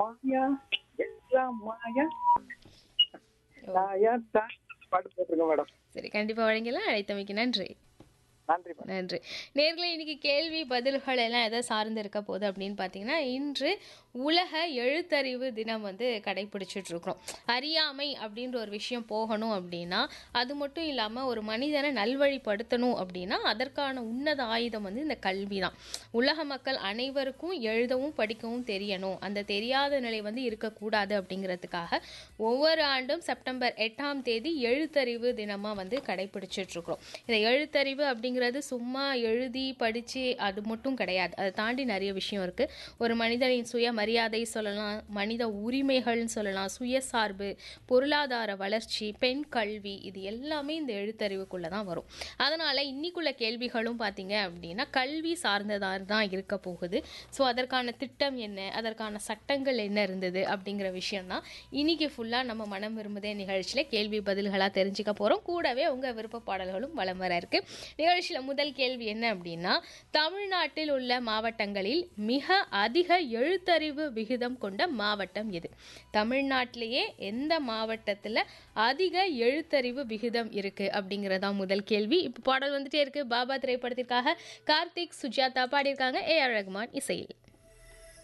மாயா எல்லாம் மாயா தாயா தான் பாட்டு போட்டிருக்கேன் மேடம் சரி கண்டிப்பாக வழங்கலாம் அழைத்தமைக்கு நன்றி நன்றி மேடம் நன்றி நேர்களை இன்னைக்கு கேள்வி பதில்கள் எல்லாம் எதை சார்ந்து இருக்க போகுது அப்படின்னு பார்த்தீங்கன்னா இன்று உலக எழுத்தறிவு தினம் வந்து கடைபிடிச்சிட்டு இருக்கிறோம் அறியாமை அப்படின்ற ஒரு விஷயம் போகணும் அப்படின்னா அது மட்டும் இல்லாமல் ஒரு மனிதனை நல்வழிப்படுத்தணும் அப்படின்னா அதற்கான உன்னத ஆயுதம் வந்து இந்த கல்வி தான் உலக மக்கள் அனைவருக்கும் எழுதவும் படிக்கவும் தெரியணும் அந்த தெரியாத நிலை வந்து இருக்கக்கூடாது அப்படிங்கிறதுக்காக ஒவ்வொரு ஆண்டும் செப்டம்பர் எட்டாம் தேதி எழுத்தறிவு தினமாக வந்து கடைபிடிச்சிட்டு இருக்கிறோம் இந்த எழுத்தறிவு அப்படிங்கிறது சும்மா எழுதி படித்து அது மட்டும் கிடையாது அதை தாண்டி நிறைய விஷயம் இருக்குது ஒரு மனிதனின் சுயமரியாதை சொல்லலாம் மனித உரிமைகள்னு சொல்லலாம் சுயசார்பு பொருளாதார வளர்ச்சி பெண் கல்வி இது எல்லாமே இந்த எழுத்தறிவுக்குள்ளே தான் வரும் அதனால் இன்னிக்குள்ள கேள்விகளும் பார்த்தீங்க அப்படின்னா கல்வி சார்ந்ததாக தான் இருக்க போகுது ஸோ அதற்கான திட்டம் என்ன அதற்கான சட்டங்கள் என்ன இருந்தது அப்படிங்கிற விஷயம் தான் இன்னைக்கு ஃபுல்லாக நம்ம மனம் விரும்புதே நிகழ்ச்சியில் கேள்வி பதில்களாக தெரிஞ்சுக்க போகிறோம் கூடவே உங்கள் விருப்ப பாடல்களும் வலம் வர இருக்கு நிகழ்ச்சியில் முதல் கேள்வி என்ன அப்படின்னா தமிழ்நாட்டில் உள்ள மாவட்டங்களில் மிக அதிக எழுத்தறிவு விகிதம் கொண்ட மாவட்டம் எது தமிழ்நாட்டிலேயே எந்த மாவட்டத்தில் அதிக எழுத்தறிவு விகிதம் இருக்குது அப்படிங்கிறதா முதல் கேள்வி இப்போ பாடல் வந்துட்டே இருக்கு பாபா திரைப்படத்திற்காக கார்த்திக் சுஜாதா பாடியிருக்காங்க ஏ ஆர் ரஹ்மான் இசையில்